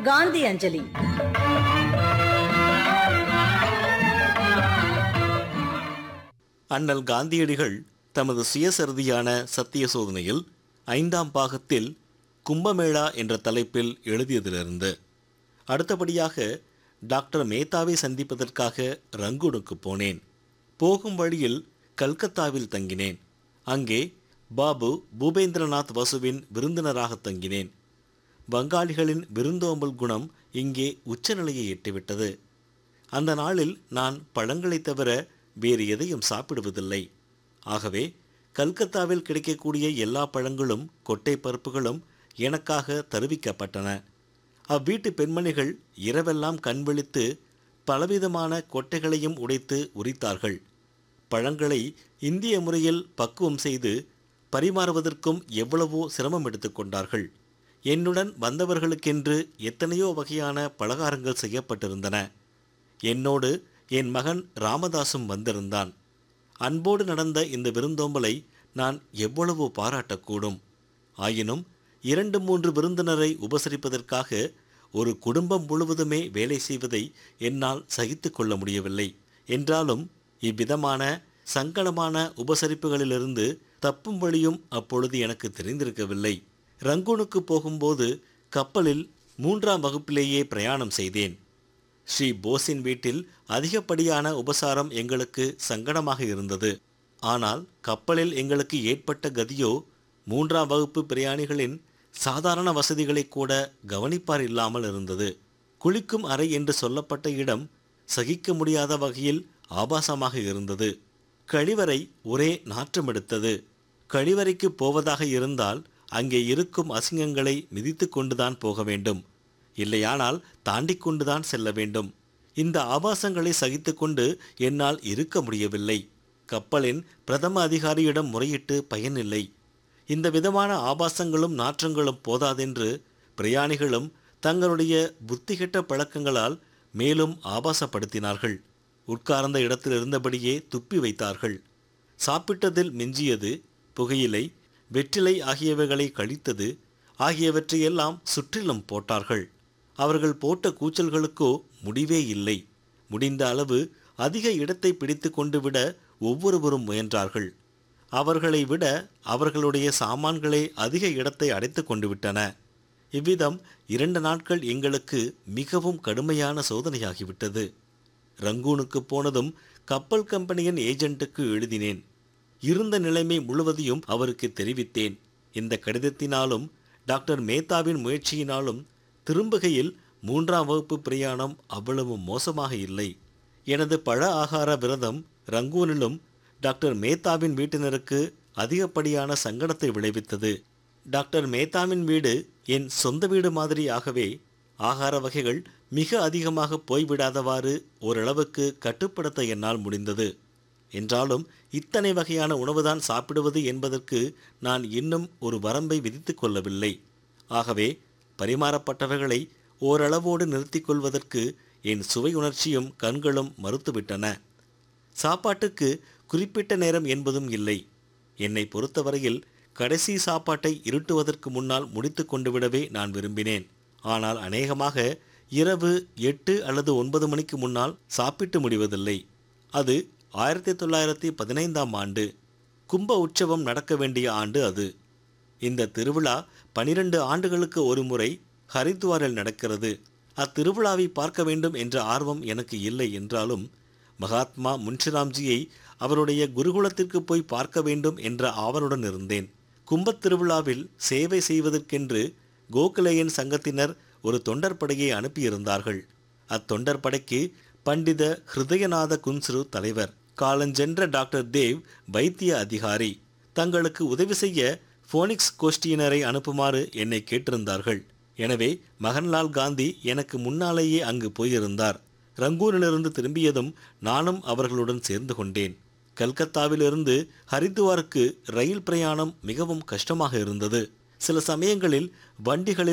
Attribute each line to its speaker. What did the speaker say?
Speaker 1: காந்தி அஞ்சலி
Speaker 2: அண்ணல் காந்தியடிகள் தமது சுயசரிதியான சத்திய சோதனையில் ஐந்தாம் பாகத்தில் கும்பமேளா என்ற தலைப்பில் எழுதியதிலிருந்து அடுத்தபடியாக டாக்டர் மேத்தாவை சந்திப்பதற்காக ரங்கூனுக்கு போனேன் போகும் வழியில் கல்கத்தாவில் தங்கினேன் அங்கே பாபு பூபேந்திரநாத் வசுவின் விருந்தினராக தங்கினேன் வங்காளிகளின் விருந்தோம்பல் குணம் இங்கே உச்சநிலையை எட்டிவிட்டது அந்த நாளில் நான் பழங்களைத் தவிர வேறு எதையும் சாப்பிடுவதில்லை ஆகவே கல்கத்தாவில் கிடைக்கக்கூடிய எல்லா பழங்களும் கொட்டை பருப்புகளும் எனக்காக தருவிக்கப்பட்டன அவ்வீட்டு பெண்மணிகள் இரவெல்லாம் கண் விழித்து பலவிதமான கொட்டைகளையும் உடைத்து உரித்தார்கள் பழங்களை இந்திய முறையில் பக்குவம் செய்து பரிமாறுவதற்கும் எவ்வளவோ சிரமம் எடுத்துக்கொண்டார்கள் என்னுடன் வந்தவர்களுக்கென்று எத்தனையோ வகையான பலகாரங்கள் செய்யப்பட்டிருந்தன என்னோடு என் மகன் ராமதாசும் வந்திருந்தான் அன்போடு நடந்த இந்த விருந்தோம்பலை நான் எவ்வளவோ பாராட்டக்கூடும் ஆயினும் இரண்டு மூன்று விருந்தினரை உபசரிப்பதற்காக ஒரு குடும்பம் முழுவதுமே வேலை செய்வதை என்னால் சகித்து கொள்ள முடியவில்லை என்றாலும் இவ்விதமான சங்கடமான உபசரிப்புகளிலிருந்து தப்பும் வழியும் அப்பொழுது எனக்கு தெரிந்திருக்கவில்லை ரங்கூனுக்கு போகும்போது கப்பலில் மூன்றாம் வகுப்பிலேயே பிரயாணம் செய்தேன் ஸ்ரீ போஸின் வீட்டில் அதிகப்படியான உபசாரம் எங்களுக்கு சங்கடமாக இருந்தது ஆனால் கப்பலில் எங்களுக்கு ஏற்பட்ட கதியோ மூன்றாம் வகுப்பு பிரயாணிகளின் சாதாரண வசதிகளை கூட கவனிப்பார் இல்லாமல் இருந்தது குளிக்கும் அறை என்று சொல்லப்பட்ட இடம் சகிக்க முடியாத வகையில் ஆபாசமாக இருந்தது கழிவறை ஒரே நாற்றமெடுத்தது கழிவறைக்கு போவதாக இருந்தால் அங்கே இருக்கும் அசிங்கங்களை மிதித்து கொண்டுதான் போக வேண்டும் இல்லையானால் தாண்டி கொண்டுதான் செல்ல வேண்டும் இந்த ஆபாசங்களை சகித்துக்கொண்டு என்னால் இருக்க முடியவில்லை கப்பலின் பிரதம அதிகாரியிடம் முறையிட்டு பயனில்லை இந்த விதமான ஆபாசங்களும் நாற்றங்களும் போதாதென்று பிரயாணிகளும் தங்களுடைய புத்திகெட்ட பழக்கங்களால் மேலும் ஆபாசப்படுத்தினார்கள் உட்கார்ந்த இடத்தில் இருந்தபடியே துப்பி வைத்தார்கள் சாப்பிட்டதில் மிஞ்சியது புகையிலை வெற்றிலை ஆகியவைகளை கழித்தது ஆகியவற்றையெல்லாம் சுற்றிலும் போட்டார்கள் அவர்கள் போட்ட கூச்சல்களுக்கோ முடிவே இல்லை முடிந்த அளவு அதிக இடத்தை பிடித்து கொண்டு விட ஒவ்வொருவரும் முயன்றார்கள் அவர்களை விட அவர்களுடைய சாமான்களே அதிக இடத்தை அடைத்து கொண்டு விட்டன இவ்விதம் இரண்டு நாட்கள் எங்களுக்கு மிகவும் கடுமையான சோதனையாகிவிட்டது ரங்கூனுக்கு போனதும் கப்பல் கம்பெனியின் ஏஜென்ட்டுக்கு எழுதினேன் இருந்த நிலைமை முழுவதையும் அவருக்கு தெரிவித்தேன் இந்த கடிதத்தினாலும் டாக்டர் மேத்தாவின் முயற்சியினாலும் திரும்புகையில் மூன்றாம் வகுப்பு பிரயாணம் அவ்வளவு மோசமாக இல்லை எனது பழ ஆகார விரதம் ரங்கூனிலும் டாக்டர் மேத்தாவின் வீட்டினருக்கு அதிகப்படியான சங்கடத்தை விளைவித்தது டாக்டர் மேத்தாவின் வீடு என் சொந்த வீடு மாதிரி ஆகவே ஆகார வகைகள் மிக அதிகமாக போய்விடாதவாறு ஓரளவுக்கு கட்டுப்படுத்த என்னால் முடிந்தது என்றாலும் இத்தனை வகையான உணவுதான் சாப்பிடுவது என்பதற்கு நான் இன்னும் ஒரு வரம்பை விதித்து கொள்ளவில்லை ஆகவே பரிமாறப்பட்டவைகளை ஓரளவோடு நிறுத்திக் கொள்வதற்கு என் சுவை உணர்ச்சியும் கண்களும் மறுத்துவிட்டன சாப்பாட்டுக்கு குறிப்பிட்ட நேரம் என்பதும் இல்லை என்னை பொறுத்தவரையில் கடைசி சாப்பாட்டை இருட்டுவதற்கு முன்னால் முடித்து கொண்டு விடவே நான் விரும்பினேன் ஆனால் அநேகமாக இரவு எட்டு அல்லது ஒன்பது மணிக்கு முன்னால் சாப்பிட்டு முடிவதில்லை அது ஆயிரத்தி தொள்ளாயிரத்தி பதினைந்தாம் ஆண்டு கும்ப உற்சவம் நடக்க வேண்டிய ஆண்டு அது இந்த திருவிழா பனிரெண்டு ஆண்டுகளுக்கு ஒரு முறை ஹரித்வாரில் நடக்கிறது அத்திருவிழாவை பார்க்க வேண்டும் என்ற ஆர்வம் எனக்கு இல்லை என்றாலும் மகாத்மா முன்ஷிராம்ஜியை அவருடைய குருகுலத்திற்கு போய் பார்க்க வேண்டும் என்ற ஆவலுடன் இருந்தேன் கும்பத் திருவிழாவில் சேவை செய்வதற்கென்று கோகுலேயன் சங்கத்தினர் ஒரு தொண்டர் படையை அனுப்பியிருந்தார்கள் அத்தொண்டர் படைக்கு பண்டித ஹிருதயநாத குன்ஸ்ரு தலைவர் காலஞ்சென்ற டாக்டர் தேவ் வைத்திய அதிகாரி தங்களுக்கு உதவி செய்ய போனிக்ஸ் கோஷ்டியினரை அனுப்புமாறு என்னை கேட்டிருந்தார்கள் எனவே மகன்லால் காந்தி எனக்கு முன்னாலேயே அங்கு போயிருந்தார் ரங்கூனிலிருந்து திரும்பியதும் நானும் அவர்களுடன் சேர்ந்து கொண்டேன் கல்கத்தாவிலிருந்து ஹரித்துவாருக்கு ரயில் பிரயாணம் மிகவும் கஷ்டமாக இருந்தது சில சமயங்களில் வண்டிகளில்